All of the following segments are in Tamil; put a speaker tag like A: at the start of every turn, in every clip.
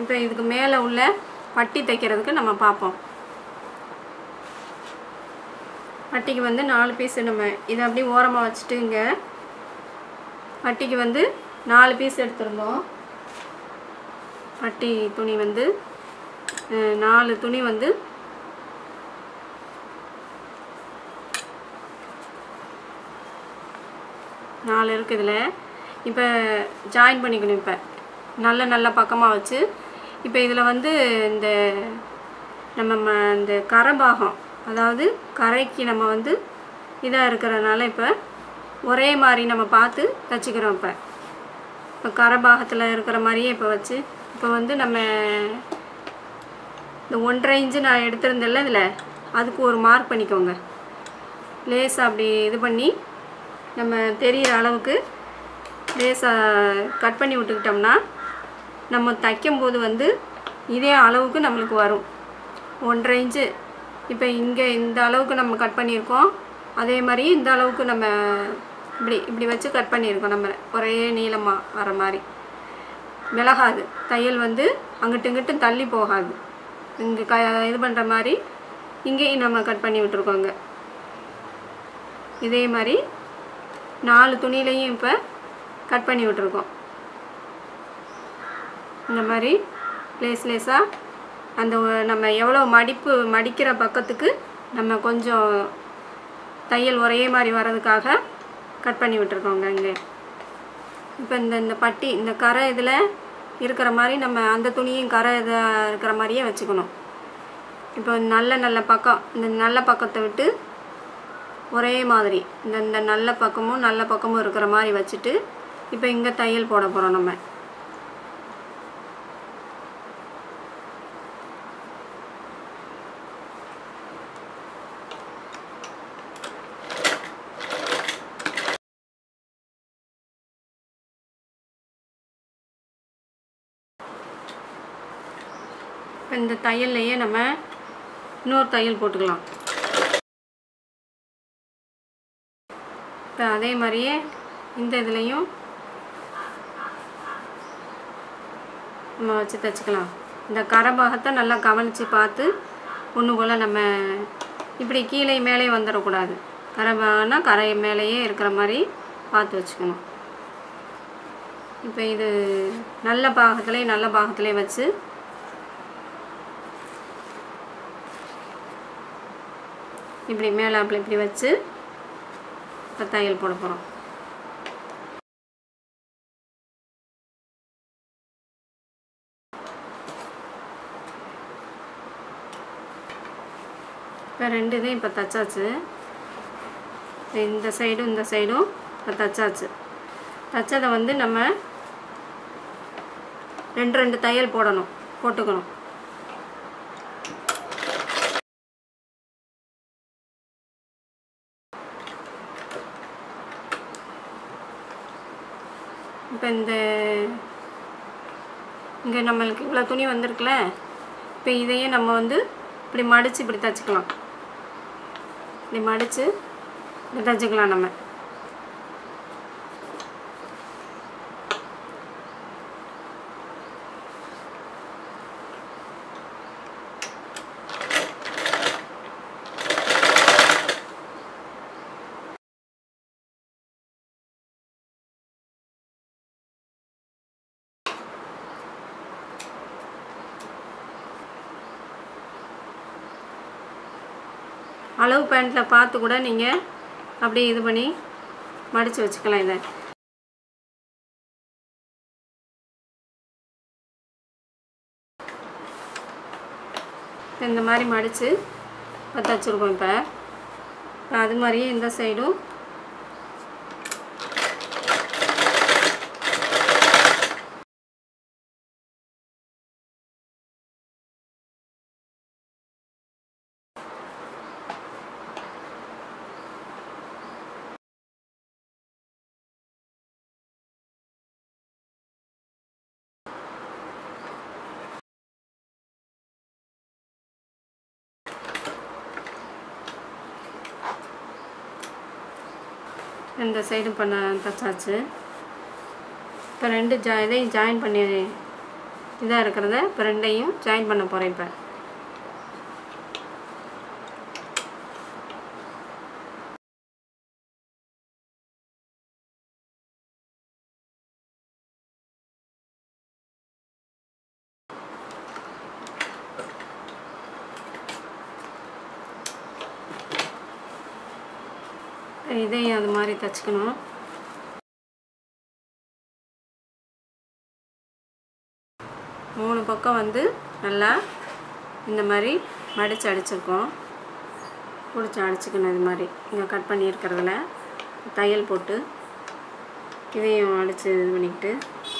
A: இப்போ இதுக்கு மேலே உள்ள பட்டி தைக்கிறதுக்கு நம்ம பார்ப்போம் பட்டிக்கு வந்து நாலு பீஸ் நம்ம இதை அப்படியே ஓரமாக வச்சுட்டு இங்கே பட்டிக்கு வந்து நாலு பீஸ் எடுத்திருந்தோம் பட்டி துணி வந்து அஹ், நாலு துணி வந்து நாலு இருக்குது இதில் இப்போ ஜாயின் பண்ணிக்கணும் இப்போ நல்ல நல்ல பக்கமாக வச்சு இப்போ இதில் வந்து இந்த நம்ம ம- இந்த கரை பாகம் அதாவது கரைக்கு நம்ம வந்து இதாக இருக்கிறதுனால இப்போ ஒரே மாதிரி நம்ம பார்த்து தச்சுக்கிறோம் இப்போ இப்போ கரை பாகத்தில் இருக்கிற மாதிரியே இப்போ வச்சு இப்போ வந்து நம்ம இந்த ஒன்றரை இன்ச்சு நான் எடுத்திருந்தேன்ல இதில் அதுக்கு ஒரு மார்க் பண்ணிக்கோங்க லேசாக அப்படி இது பண்ணி நம்ம தெரிகிற அளவுக்கு லேசாக கட் பண்ணி விட்டுக்கிட்டோம்னா நம்ம தைக்கும்போது வந்து இதே அளவுக்கு நம்மளுக்கு வரும் ஒன்றரை இன்ச்சு இப்போ இங்கே இந்த அளவுக்கு நம்ம கட் பண்ணியிருக்கோம் அதே மாதிரி இந்த அளவுக்கு நம்ம இப்படி இப்படி வச்சு கட் பண்ணியிருக்கோம் நம்ம ஒரே நீளமாக வர மாதிரி விலகாது தையல் வந்து அங்கிட்டு இங்கிட்டும் தள்ளி போகாது இங்கே க இது பண்ணுற மாதிரி இங்கேயும் நம்ம கட் பண்ணி விட்டுருக்கோங்க இதே மாதிரி நாலு துணியிலையும் இப்போ கட் பண்ணி விட்டுருக்கோம் இந்த மாதிரி லேஸ் லேஸாக அந்த ஒ- நம்ம எவ்வளோ மடிப்பு மடிக்கிற பக்கத்துக்கு நம்ம கொஞ்சம் தையல் ஒரே மாதிரி வர்றதுக்காக கட் பண்ணி விட்டுருக்கோங்க இங்கே இப்போ இந்த இந்த பட்டி இந்த கரை இதில் இருக்கிற மாதிரி நம்ம அந்த துணியும் கரை இதாக இருக்கிற மாதிரியே வச்சுக்கணும் இப்போ நல்ல நல்ல பக்கம் இந்த நல்ல பக்கத்தை விட்டு ஒரே மாதிரி இந்த இந்த நல்ல பக்கமும் நல்ல பக்கமும் இருக்கிற மாதிரி வச்சுட்டு இப்போ இங்கே தையல் போட போகிறோம் நம்ம இப்போ இந்த தையல்லையே நம்ம இன்னொரு தையல் போட்டுக்கலாம் இப்போ அதே மாதிரியே இந்த இதுலேயும் நம்ம வச்சு தைச்சிக்கலாம் இந்த கரை பாகத்தை நல்லா கவனித்து பார்த்து ஒன்று போல் நம்ம இப்படி கீழே மேலே வந்துடக்கூடாது கரை பாகம்னா கரை மேலேயே இருக்கிற மாதிரி பார்த்து வச்சுக்கணும் இப்போ இது நல்ல பாகத்திலே நல்ல பாகத்திலே வச்சு இப்படி மேலே அப்படி இப்படி வச்சு இப்போ தையல் போட போகிறோம் இப்போ ரெண்டு இதையும் இப்போ தச்சாச்சு இப்ப இந்த சைடும் இந்த சைடும் இப்போ தச்சாச்சு தச்சதை வந்து நம்ம ரெண்டு ரெண்டு தையல் போடணும் போட்டுக்கணும் இப்போ இந்த இங்கே நம்மளுக்கு இவ்வளோ துணி வந்திருக்குல்ல இப்போ இதையே நம்ம வந்து இப்படி மடித்து இப்படி தச்சுக்கலாம் இப்படி மடித்து இப்படி தச்சுக்கலாம் நம்ம அளவு பேண்ட்டில் பார்த்து கூட நீங்கள் அப்படியே இது பண்ணி மடித்து வச்சுக்கலாம் இதை இந்த மாதிரி மடித்து தச்சுருக்கோம் இப்போ இப்போ அது மாதிரியே இந்த சைடும் இந்த சைடும் பண்ண தச்சாச்சு இப்போ ரெண்டு ஜா இதையும் ஜாயின் பண்ணி இதாக இருக்கிறத இப்போ ரெண்டையும் ஜாயின் பண்ண போகிறேன் இப்போ இதையும் அது மாதிரி தைச்சிக்கணும் மூணு பக்கம் வந்து நல்லா இந்த மாதிரி மடித்து அடிச்சிருக்கோம் பிடிச்சி அடிச்சுக்கணும் இது மாதிரி இங்கே கட் பண்ணியிருக்கிறதுல தையல் போட்டு இதையும் அடித்து இது பண்ணிக்கிட்டு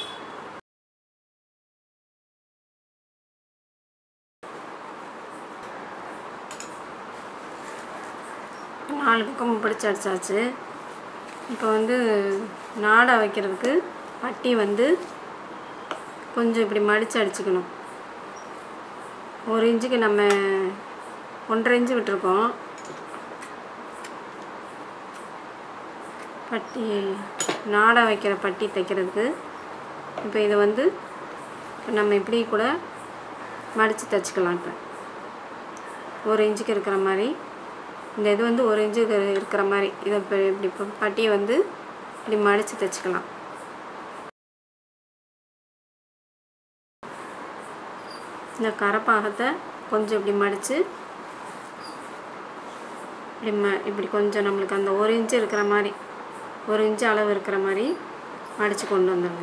A: நாலு பக்கமும் பிடிச்சி அடிச்சாச்சு இப்போ வந்து நாடா வைக்கிறதுக்கு பட்டி வந்து கொஞ்சம் இப்படி மடித்து அடிச்சுக்கணும் ஒரு இன்ச்சுக்கு நம்ம ஒன்றரை இன்ச்சு விட்டுருக்கோம் பட்டி நாடா வைக்கிற பட்டி தைக்கிறதுக்கு இப்போ இதை வந்து இப்போ நம்ம இப்படி கூட மடித்து தைச்சிக்கலாம் இப்போ ஒரு இன்ச்சுக்கு இருக்கிற மாதிரி இந்த இது வந்து ஒரு இன்ச்சு இருக்கிற மாதிரி இதை இப்போ இப்படி இப்போ பட்டியை வந்து இப்படி மடித்து தைச்சிக்கலாம் இந்த கரப்பாகத்தை கொஞ்சம் இப்படி மடித்து இப்படி ம இப்படி கொஞ்சம் நம்மளுக்கு அந்த ஒரு இன்ச்சு இருக்கிற மாதிரி ஒரு இன்ச்சு அளவு இருக்கிற மாதிரி மடித்து கொண்டு வந்துடுங்க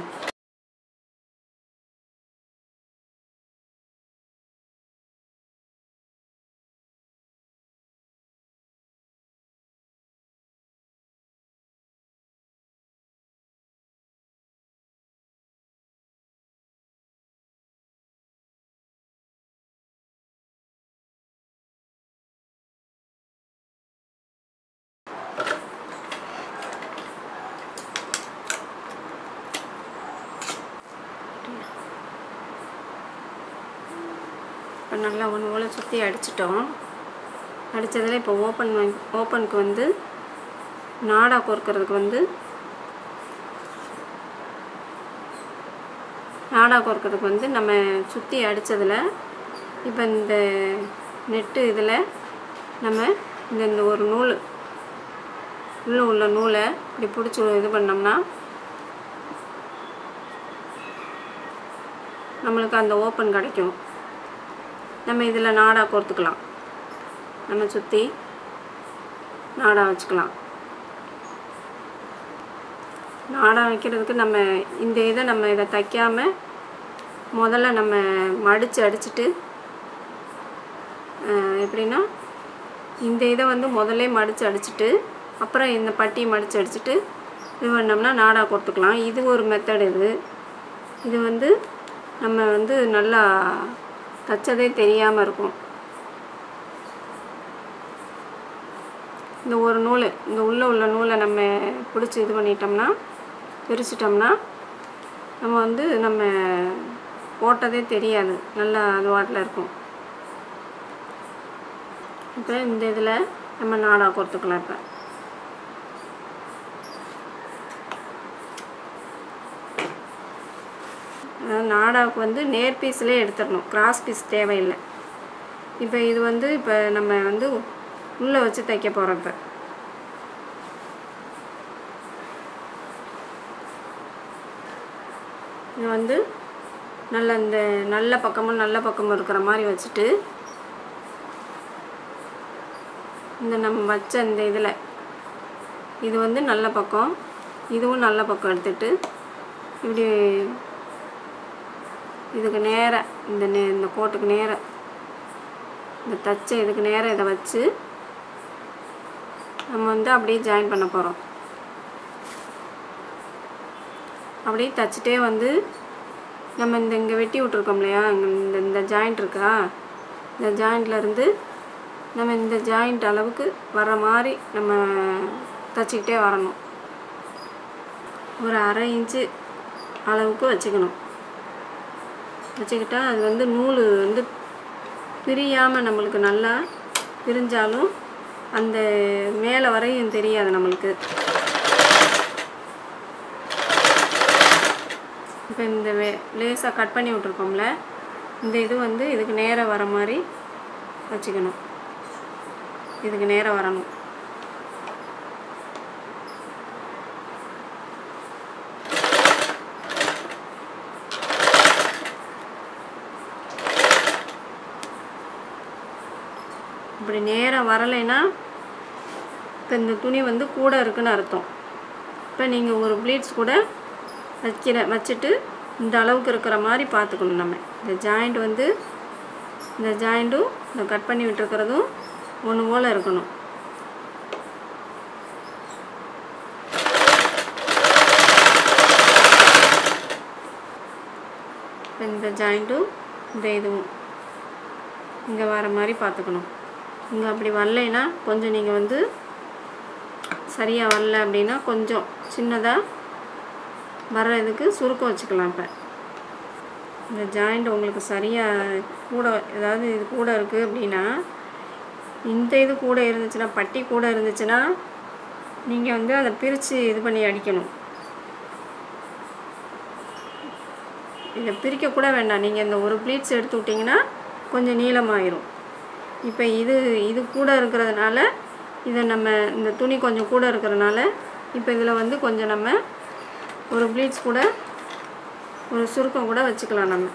A: இப்போ நல்லா ஒன்று போல் சுற்றி அடிச்சிட்டோம் அடித்ததில் இப்போ ஓப்பன் ஓப்பனுக்கு வந்து நாடா கோர்க்கறதுக்கு வந்து நாடா கோர்க்கறதுக்கு வந்து நம்ம சுற்றி அடித்ததில் இப்போ இந்த நெட்டு இதில் நம்ம இந்த இந்த ஒரு நூல் உள்ளே உள்ள நூலை இப்படி பிடிச்சி இது பண்ணோம்னா நம்மளுக்கு அந்த ஓப்பன் கிடைக்கும் நம்ம இதில் நாடா கோர்த்துக்கலாம் நம்ம சுற்றி நாடா வச்சுக்கலாம் நாடா வைக்கிறதுக்கு நம்ம இந்த இதை நம்ம இதை தைக்காமல் முதல்ல நம்ம மடித்து அடிச்சுட்டு அஹ், எப்படின்னா இந்த இதை வந்து முதல்ல மடித்து அடிச்சுட்டு அப்புறம் இந்த பட்டியை மடித்து அடிச்சுட்டு இது பண்ணோம்னா நாடா கோர்த்துக்கலாம் இது ஒரு மெத்தட் இது இது வந்து நம்ம வந்து நல்லா தச்சதே தெரியாமல் இருக்கும் இந்த ஒரு நூல் இந்த உள்ளே உள்ள நூலை நம்ம பிடிச்சி இது பண்ணிட்டோம்னா பிரிச்சிட்டோம்னா நம்ம வந்து நம்ம போட்டதே தெரியாது நல்லா அது வாட்டில் இருக்கும் இப்போ இந்த இதில் நம்ம நாடா கொடுத்துக்கலாம் இப்போ அதாவது நாடாவுக்கு வந்து நேர் பீஸ்லேயே எடுத்துடணும் கிராஸ் பீஸ் தேவையில்லை இப்போ இது வந்து இப்போ நம்ம வந்து உள்ளே வச்சு தைக்க போகிறோம் இப்போ இது வந்து நல்ல இந்த நல்ல பக்கமும் நல்ல பக்கமும் இருக்கிற மாதிரி வச்சுட்டு இந்த நம்ம வச்ச இந்த இதில் இது வந்து நல்ல பக்கம் இதுவும் நல்ல பக்கம் எடுத்துட்டு இப்படி இதுக்கு நேராக இந்த நே இந்த கோட்டுக்கு நேராக இந்த தச்ச இதுக்கு நேராக இதை வச்சு நம்ம வந்து அப்படியே ஜாயின் பண்ண போகிறோம் அப்படியே தச்சுட்டே வந்து நம்ம இந்த இங்கே வெட்டி விட்ருக்கோம் இல்லையா இங்க இந்த இந்த ஜாயிண்ட் இருக்கா இந்த ஜாயிண்ட்ல இருந்து நம்ம இந்த ஜாயிண்ட் அளவுக்கு வர மாதிரி நம்ம தச்சுக்கிட்டே வரணும் ஒரு அரை இன்ச்சு அளவுக்கு வச்சுக்கணும் வச்சுக்கிட்டா அது வந்து நூல் வந்து பிரியாமல் நம்மளுக்கு நல்லா பிரிஞ்சாலும் அந்த மேலே வரையும் தெரியாது நம்மளுக்கு இப்போ இந்த வே லேசாக கட் பண்ணி விட்ருக்கோம்ல இந்த இது வந்து இதுக்கு நேராக வர மாதிரி வச்சுக்கணும் இதுக்கு நேராக வரணும் இப்படி நேராக வரலைன்னா இப்போ இந்த துணி வந்து கூட இருக்குன்னு அர்த்தம் இப்போ நீங்கள் ஒரு ப்ளீட்ஸ் கூட வைக்கிற வச்சுட்டு இந்த அளவுக்கு இருக்கிற மாதிரி பார்த்துக்கணும் நம்ம இந்த ஜாயிண்ட் வந்து இந்த ஜாயிண்ட்டும் இந்த கட் பண்ணி விட்டுருக்கிறதும் ஒன்று போல் இருக்கணும் இப்ப இந்த ஜாயிண்ட்டும் இந்த இதுவும் இங்கே வர மாதிரி பார்த்துக்கணும் இங்கே அப்படி வரலைன்னா கொஞ்சம் நீங்கள் வந்து சரியாக வரல அப்படின்னா கொஞ்சம் சின்னதாக வர இதுக்கு சுருக்கம் வச்சுக்கலாம் இப்போ இந்த ஜாயிண்ட் உங்களுக்கு சரியாக கூட ஏதாவது இது கூட இருக்குது அப்படின்னா இந்த இது கூட இருந்துச்சுன்னா பட்டி கூட இருந்துச்சுன்னா நீங்கள் வந்து அதை பிரித்து இது பண்ணி அடிக்கணும் இதை பிரிக்கக்கூட வேண்டாம் நீங்கள் இந்த ஒரு ப்ளீட்ஸ் எடுத்து விட்டிங்கன்னா கொஞ்சம் நீளமாயிரும் இப்போ இது இது கூட இருக்கிறதுனால இதை நம்ம இந்த துணி கொஞ்சம் கூட இருக்கிறதுனால இப்போ இதில் வந்து கொஞ்சம் நம்ம ஒரு ப்ளீட்ஸ் கூட ஒரு சுருக்கம் கூட வச்சுக்கலாம் நம்ம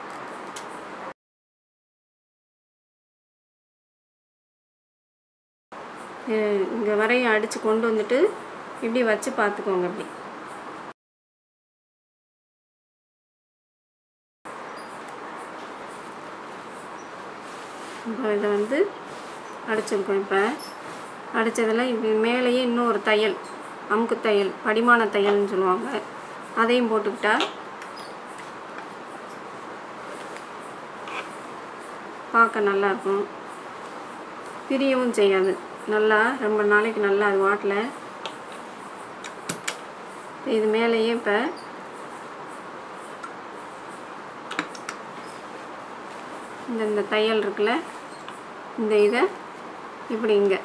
A: இங்கே வரையும் அடித்து கொண்டு வந்துட்டு இப்படி வச்சு பார்த்துக்கோங்க இப்படி இப்போ இதை வந்து அடிச்சிருக்கோம் இப்போ அடித்ததில் இப்படி மேலேயே இன்னும் ஒரு தையல் அமுக்கு தையல் படிமான தையல்னு சொல்லுவாங்க அதையும் போட்டுக்கிட்டா பார்க்க நல்லாயிருக்கும் பிரியவும் செய்யாது நல்லா ரொம்ப நாளைக்கு நல்லா அது வாட்டில் இது மேலேயே இப்போ இந்த இந்த தையல் இருக்குல்ல இந்த இதை இப்படி இங்கே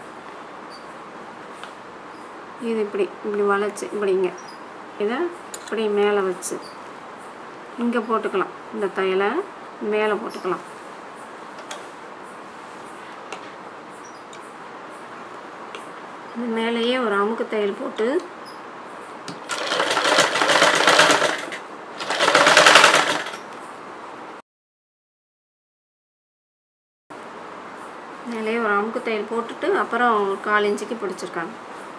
A: இது இப்படி இப்படி வளைச்சி இப்படி இங்கே இதை இப்படி மேலே வச்சு இங்கே போட்டுக்கலாம் இந்த தையலை மேலே போட்டுக்கலாம் இது மேலேயே ஒரு அமுக்கு தையல் போட்டு மேலேயே ஒரு அமுக்கு தையல் போட்டுட்டு அப்புறம் ஒரு கால் இன்ச்சுக்கு பிடிச்சிருக்காங்க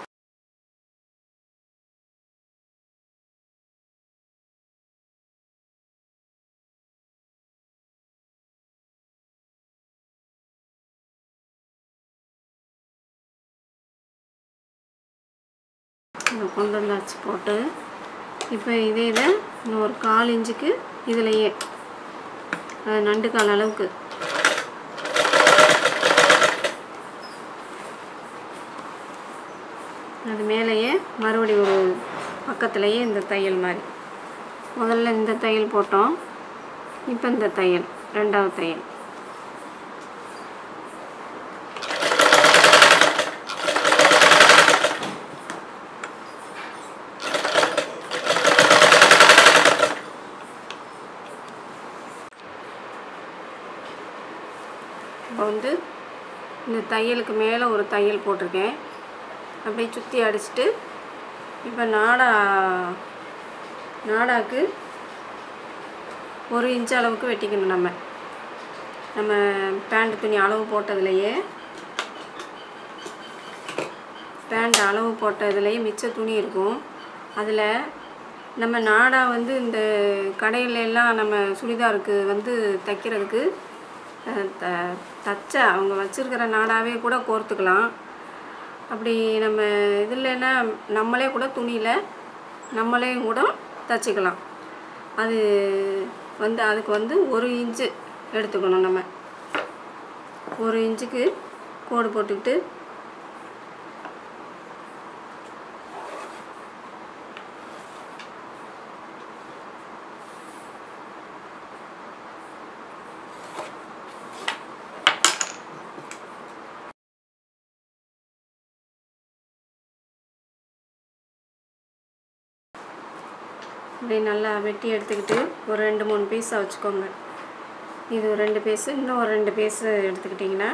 A: இதை கொண்டு வந்தாச்சு போட்டு இப்போ இதே இதை இன்னும் ஒரு கால் இன்ச்சுக்கு இதுலையே அது நண்டு கால் அளவுக்கு அது மேலேயே மறுபடி ஒரு பக்கத்துலேயே இந்த தையல் மாதிரி முதல்ல இந்த தையல் போட்டோம் இப்போ இந்த தையல் ரெண்டாவது தையல் இப்போ வந்து இந்த தையலுக்கு மேலே ஒரு தையல் போட்டிருக்கேன் அப்படியே சுற்றி அடிச்சிட்டு இப்போ நாடா நாடாக்கு ஒரு இன்ச் அளவுக்கு வெட்டிக்கணும் நம்ம நம்ம பேண்ட் துணி அளவு போட்டதுலையே பேண்ட் அளவு போட்டதுலேயே மிச்ச துணி இருக்கும் அதில் நம்ம நாடா வந்து இந்த கடையில எல்லாம் நம்ம சுடிதாருக்கு வந்து தைக்கிறதுக்கு அஹ், த தச்ச அவங்க வச்சுருக்கிற நாடாவே கூட கோர்த்துக்கலாம் அப்படி நம்ம இதுலன்னா நம்மளே கூட துணியில் நம்மளே கூட தச்சுக்கலாம் அது வந்து அதுக்கு வந்து ஒரு இன்ச்சு எடுத்துக்கணும் நம்ம ஒரு இன்ச்சுக்கு கோடு போட்டுக்கிட்டு இப்படி நல்லா வெட்டி எடுத்துக்கிட்டு ஒரு ரெண்டு மூணு பீஸாக வச்சுக்கோங்க இது ஒரு ரெண்டு பீஸு இன்னும் ஒரு ரெண்டு பீஸு எடுத்துக்கிட்டிங்கன்னா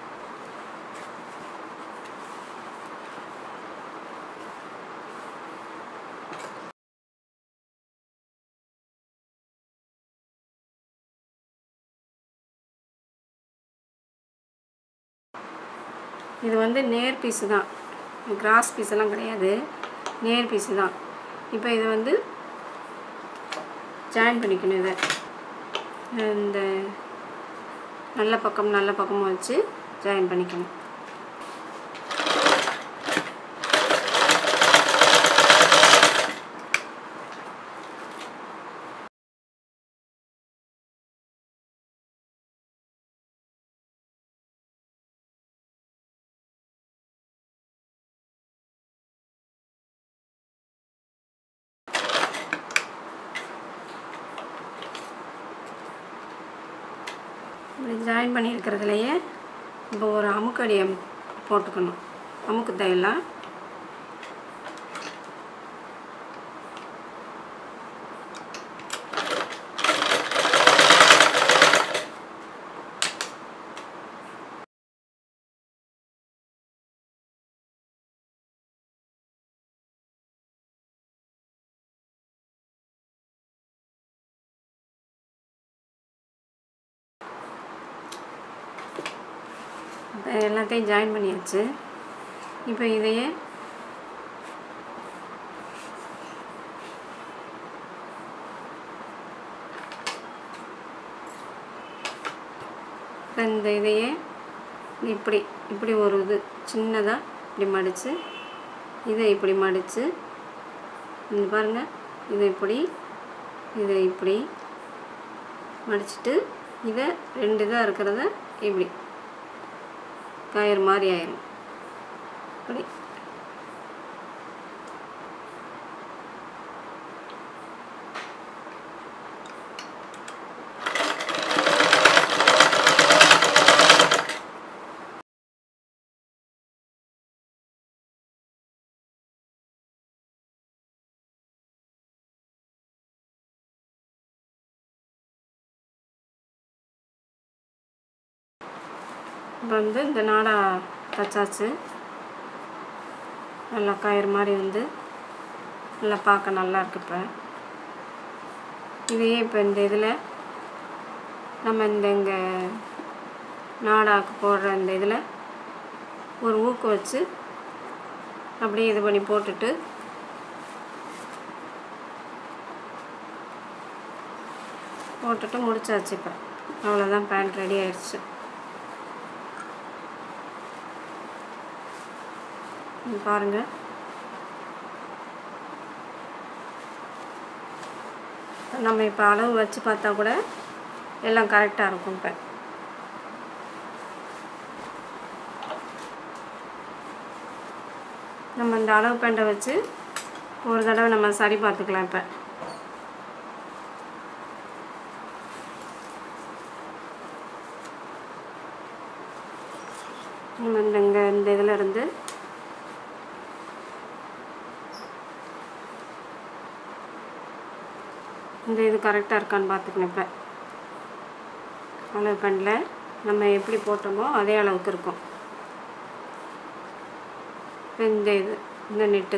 A: இது வந்து நேர் பீஸு தான் கிராஸ் பீஸெல்லாம் கிடையாது நேர் பீஸு தான் இப்போ இது வந்து ஜாயின் பண்ணிக்கணும் இதை இந்த நல்ல பக்கம் நல்ல பக்கமும் வச்சு ஜாயின் பண்ணிக்கணும் இப்படி ஜாயின் பண்ணியிருக்கிறதுலையே இப்போ ஒரு அமுக்கடியை போட்டுக்கணும் அமுக்கு தையலாம் இப்போ எல்லாத்தையும் ஜாயின் பண்ணியாச்சு இப்போ இதையே இப்போ இந்த இதையே இப்படி இப்படி ஒரு இது சின்னதாக இப்படி மடித்து இதை இப்படி மடித்து இங்கே பாருங்கள் இதை இப்படி இதை இப்படி மடிச்சிட்டு இதை ரெண்டு இதாக இருக்கிறத இப்படி கயிறு மாதிரி ஆயிரும் அப்படி இப்போ வந்து இந்த நாடா தச்சாச்சு நல்லா கயிறு மாதிரி வந்து நல்லா பார்க்க நல்லா இருக்கு இப்போ இதையே இப்போ இந்த இதில் நம்ம இந்த இங்கே நாடாக்கு போடுற இந்த இதில் ஒரு ஊக்கு வச்சு அப்படியே இது பண்ணி போட்டுட்டு போட்டுட்டு முடிச்சாச்சு இப்போ அவ்வளோதான் பேண்ட் ரெடி ஆயிடுச்சு இங்க பாருங்க நம்ம இப்போ அளவு வச்சு பார்த்தா கூட எல்லாம் கரெக்டாக இருக்கும் இப்போ நம்ம இந்த அளவு பேண்டை வச்சு ஒரு தடவை நம்ம சரி பார்த்துக்கலாம் இப்போ நம்ம இந்த இங்கே இந்த இதில் இருந்து இந்த இது கரெக்டாக இருக்கான்னு பார்த்துக்கணும் இப்போ அளவு பண்ணல நம்ம எப்படி போட்டோமோ அதே அளவுக்கு இருக்கும் இப்ப இந்த இது இந்த நெட்டு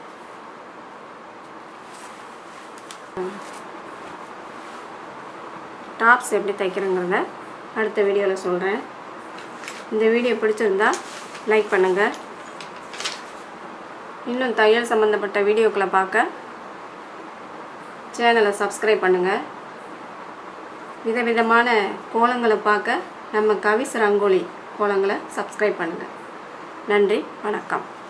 A: டாப்ஸ் எப்படி தைக்கிறேங்கிறத அடுத்த வீடியோவில் சொல்கிறேன் இந்த வீடியோ பிடிச்சிருந்தா லைக் பண்ணுங்கள் இன்னும் தையல் சம்மந்தப்பட்ட வீடியோக்களை பார்க்க சேனலை சப்ஸ்கிரைப் பண்ணுங்கள் விதவிதமான கோலங்களை பார்க்க நம்ம கவிஸ் ரங்கோலி கோலங்களை சப்ஸ்கிரைப் பண்ணுங்கள் நன்றி வணக்கம்